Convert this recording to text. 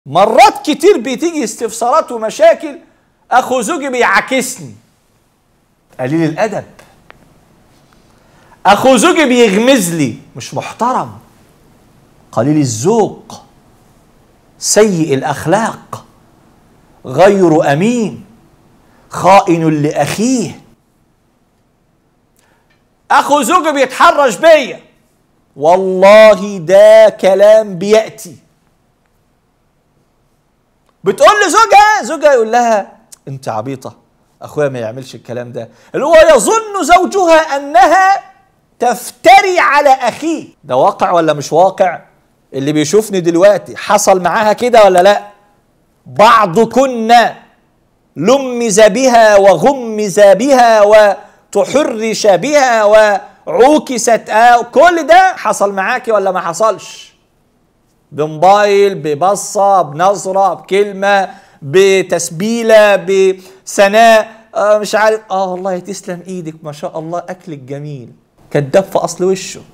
مرات كتير بتيجي استفسارات ومشاكل اخو زوجي بيعاكسني قليل الادب اخو زوجي بيغمز لي مش محترم قليل الذوق سيء الاخلاق غير امين خائن لاخيه اخو زوجي بيتحرش بيا والله ده كلام بياتي بتقول لزوجها زوجها يقول لها انت عبيطه اخويا ما يعملش الكلام ده اللي هو يظن زوجها انها تفتري على اخيه ده واقع ولا مش واقع اللي بيشوفني دلوقتي حصل معاها كده ولا لا بعضكن لمز بها وغمز بها وتحرش بها وعوكست آه كل ده حصل معاكي ولا ما حصلش بموبايل ببصة بنظرة بكلمة بتسبيلة بثناء آه مش عارف اه والله تسلم ايدك ما شاء الله اكلك جميل كداب في اصل وشه